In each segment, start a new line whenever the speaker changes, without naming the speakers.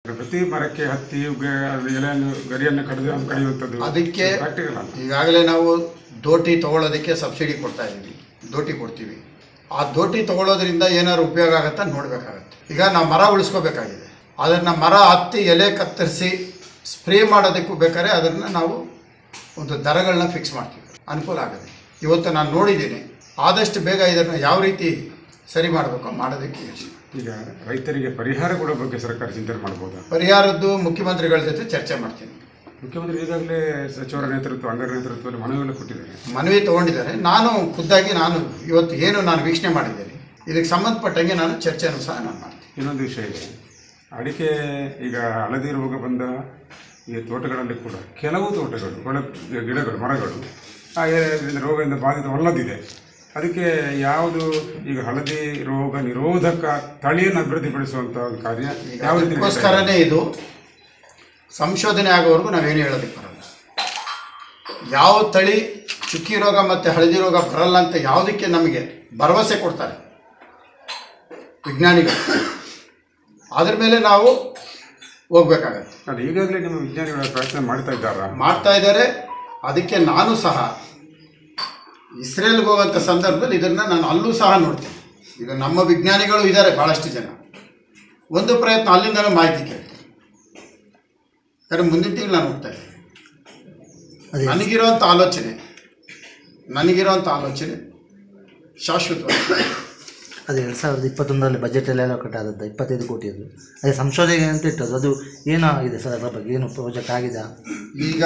ಪ್ರತಿ ಮರಕ್ಕೆ ಹತ್ತಿ ಗ- ಅದು ಎಲೆಯನ್ನು ಗರಿಯನ್ನು ಕಡಿದು ಅದು ಕಡಿಯುವಂಥದ್ದು
ಅದಕ್ಕೆ
ಪ್ರಾಕ್ಟಿಕಲ್ ಅಲ್ಲ
ಈಗಾಗಲೇ ನಾವು ದೋಟಿ ತಗೊಳ್ಳೋದಕ್ಕೆ ಸಬ್ಸಿಡಿ ಕೊಡ್ತಾ ಇದ್ದೀವಿ ದೋಟಿ ಕೊಡ್ತೀವಿ ಆ ದೋಟಿ ತಗೊಳ್ಳೋದ್ರಿಂದ ಏನಾದ್ರು ಉಪಯೋಗ ಆಗುತ್ತಾ ನೋಡಬೇಕಾಗತ್ತೆ ಈಗ ನಾವು ಮರ ಉಳಿಸ್ಕೋಬೇಕಾಗಿದೆ ಅದನ್ನು ಮರ ಹತ್ತಿ ಎಲೆ ಕತ್ತರಿಸಿ ಸ್ಪ್ರೇ ಮಾಡೋದಕ್ಕೂ ಬೇಕಾದ್ರೆ ಅದನ್ನು ನಾವು ಒಂದು ದರಗಳನ್ನ ಫಿಕ್ಸ್ ಮಾಡ್ತೀವಿ ಅನುಕೂಲ ಆಗುತ್ತೆ ಇವತ್ತು ನಾನು ನೋಡಿದ್ದೀನಿ ಆದಷ್ಟು ಬೇಗ ಇದನ್ನು ಯಾವ ರೀತಿ ಸರಿ ಮಾಡಬೇಕು ಮಾಡೋದಕ್ಕೆ ಯೋಚನೆ
ಈಗ ರೈತರಿಗೆ ಪರಿಹಾರ ಕೊಡೋ ಬಗ್ಗೆ ಸರ್ಕಾರ ಚಿಂತನೆ ಮಾಡ್ಬೋದಾ
ಪರಿಹಾರದ್ದು ಮುಖ್ಯಮಂತ್ರಿಗಳ ಜೊತೆ ಚರ್ಚೆ ಮಾಡ್ತೀನಿ
ಮುಖ್ಯಮಂತ್ರಿ ಈಗಾಗಲೇ ಸಚಿವರ ನೇತೃತ್ವ ಅಂಗರ ನೇತೃತ್ವದಲ್ಲಿ ಮನವಿಗಳು ಕೊಟ್ಟಿದ್ದಾರೆ
ಮನವಿ ತಗೊಂಡಿದ್ದಾರೆ ನಾನು ಖುದ್ದಾಗಿ ನಾನು ಇವತ್ತು ಏನು ನಾನು ವೀಕ್ಷಣೆ ಮಾಡಿದ್ದೇನೆ ಇದಕ್ಕೆ ಸಂಬಂಧಪಟ್ಟಂಗೆ ನಾನು ಚರ್ಚೆಯನ್ನು ಸಹ ನಾನು ಮಾಡ್ತೀನಿ
ಇನ್ನೊಂದು ವಿಷಯ ಇದೆ ಅಡಿಕೆ ಈಗ ಹಳದಿ ರೋಗ ಬಂದ ಈ ತೋಟಗಳಲ್ಲಿ ಕೂಡ ಕೆಲವು ತೋಟಗಳು ಒಳ ಗಿಡಗಳು ಮರಗಳು ಆ ಏ- ರೋಗದಿಂದ ಬಾಧಿತವಲ್ಲದಿದೆ ಅದಕ್ಕೆ ಯಾವುದು ಈಗ ಹಳದಿ ರೋಗ ನಿರೋಧಕ ತಳಿಯನ್ನು ಅಭಿವೃದ್ಧಿಪಡಿಸುವಂಥ ಒಂದು ಕಾರ್ಯ
ಈಗ
ಯಾವ ರೀತಿ ನಡೀತಾ ಇದೆ?
ಅದಕ್ಕೋಸ್ಕರನೇ ಇದು ಸಂಶೋಧನೆ ಆಗೋವರೆಗೂ ನಾವೇನು ಹೇಳೋದಕ್ಕೆ ಬರಲ್ಲ ಯಾವ ತಳಿ ಚುಕ್ಕಿ ರೋಗ ಮತ್ತು ಹಳದಿ ರೋಗ ಬರಲ್ಲ ಅಂತ ಯಾವುದಕ್ಕೆ ನಮಗೆ ಭರವಸೆ ಕೊಡ್ತಾರೆ ವಿಜ್ಞಾನಿಗಳು ಅದ್ರ ಮೇಲೆ ನಾವು ಹೋಗ್ಬೇಕಾಗತ್ತೆ
ಅಲ್ಲ ಈಗಾಗಲೇ ನಿಮ್ಮ ವಿಜ್ಞಾನಿಗಳ ಪ್ರಯತ್ನ ಮಾಡ್ತಾ ಇದ್ದಾರಾ
ಮಾಡ್ತಾ ಇದ್ದಾರೆ ಅದಕ್ಕೆ ನಾನು ಸಹ ಇಸ್ರೇಲ್ಗೆ ಹೋಗೋಂಥ ಸಂದರ್ಭದಲ್ಲಿ ಇದನ್ನು ನಾನು ಅಲ್ಲೂ ಸಹ ನೋಡ್ತೀನಿ ಈಗ ನಮ್ಮ ವಿಜ್ಞಾನಿಗಳು ಇದ್ದಾರೆ ಭಾಳಷ್ಟು ಜನ ಒಂದು ಪ್ರಯತ್ನ ಅಲ್ಲಿಂದಲೂ ಮಾಹಿತಿ ಕೇಳ್ತೀನಿ ಯಾಕಂದ್ರೆ ಮುಂದಿನ ತಿಂಗಳು ನಾನು ಹೋಗ್ತಾ ಇದ್ದೀನಿ
ಅದೇ
ನನಗಿರೋಂಥ ಆಲೋಚನೆ ನನಗಿರೋಂಥ ಆಲೋಚನೆ ಶಾಶ್ವತವಾಗಿ
ಅದೇ ಎರಡು ಸಾವಿರದ ಇಪ್ಪತ್ತೊಂದರಲ್ಲಿ ಬಜೆಟಲ್ಲಿ ಅಲೋಕೇಟ್ ಆದದ್ದು ಇಪ್ಪತ್ತೈದು ಕೋಟಿಯದು ಅದೇ ಸಂಶೋಧನೆ ಅಂತ ಇಟ್ಟದ್ದು ಅದು ಏನಾಗಿದೆ ಸರ್ ಅದರ ಬಗ್ಗೆ ಏನು ಪ್ರಾಜೆಕ್ಟ್ ಆಗಿದೆ
ಈಗ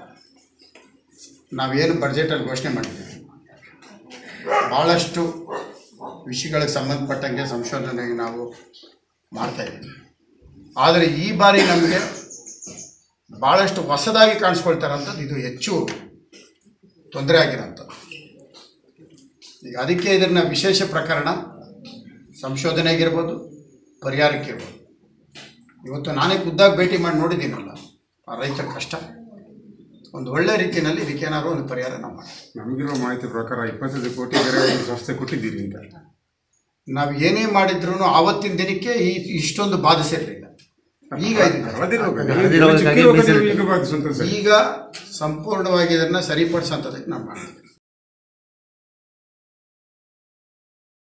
ನಾವೇನು ಬಡ್ಜೆಟಲ್ಲಿ ಘೋಷಣೆ ಮಾಡಿದ್ದೀವಿ ಭಾಳಷ್ಟು ವಿಷಯಗಳಿಗೆ ಸಂಬಂಧಪಟ್ಟಂಗೆ ಸಂಶೋಧನೆಗೆ ನಾವು ಮಾಡ್ತಾ ಇದ್ದೀವಿ ಆದರೆ ಈ ಬಾರಿ ನಮಗೆ ಭಾಳಷ್ಟು ಹೊಸದಾಗಿ ಕಾಣಿಸ್ಕೊಳ್ತಾರಂಥದ್ದು ಇದು ಹೆಚ್ಚು ತೊಂದರೆ ಆಗಿರೋಂಥದ್ದು ಈಗ ಅದಕ್ಕೆ ಇದನ್ನು ವಿಶೇಷ ಪ್ರಕರಣ ಸಂಶೋಧನೆಗಿರ್ಬೋದು ಪರಿಹಾರಕ್ಕಿರ್ಬೋದು ಇವತ್ತು ನಾನೇ ಖುದ್ದಾಗಿ ಭೇಟಿ ಮಾಡಿ ನೋಡಿದ್ದೀನಲ್ಲ ಆ ರೈತರ ಕಷ್ಟ ಒಂದು ಒಳ್ಳೆ ರೀತಿಯಲ್ಲಿ ಇದಕ್ಕೇನಾದ್ರು ಒಂದು ಪರಿಹಾರ ನಾವು ಮಾಡ್ತೀವಿ
ನಮಗಿರೋ ಮಾಹಿತಿ ಪ್ರಕಾರ ಇಪ್ಪತ್ತೈದು ಕೋಟಿ ಬೇರೆ ಒಂದು ಸಂಸ್ಥೆ ಕೊಟ್ಟಿದ್ದೀರಿ ಅಂತ
ನಾವು ಏನೇ ಮಾಡಿದ್ರು ಆವತ್ತಿನ ದಿನಕ್ಕೆ ಈ ಇಷ್ಟೊಂದು ಬಾಧಿಸಿರಲಿಲ್ಲ ಈಗ ಇದೆ.
ಹಳದಿ ರೋಗ
ಹಳದಿ ರೋಗಕ್ಕಾಗಿ
ಚುಕ್ಕಿ ರೋಗ
ಮೀಸಲಿಟ್ಟು.
ಈಗ ಬಾಧಿಸುವಂಥದ್ದು ಸರಿ.
ಈಗ ಸಂಪೂರ್ಣವಾಗಿ ಇದನ್ನು ಸರಿಪಡಿಸೋಂಥದ್ದಕ್ಕೆ ನಾವು ಮಾಡ್ತೀವಿ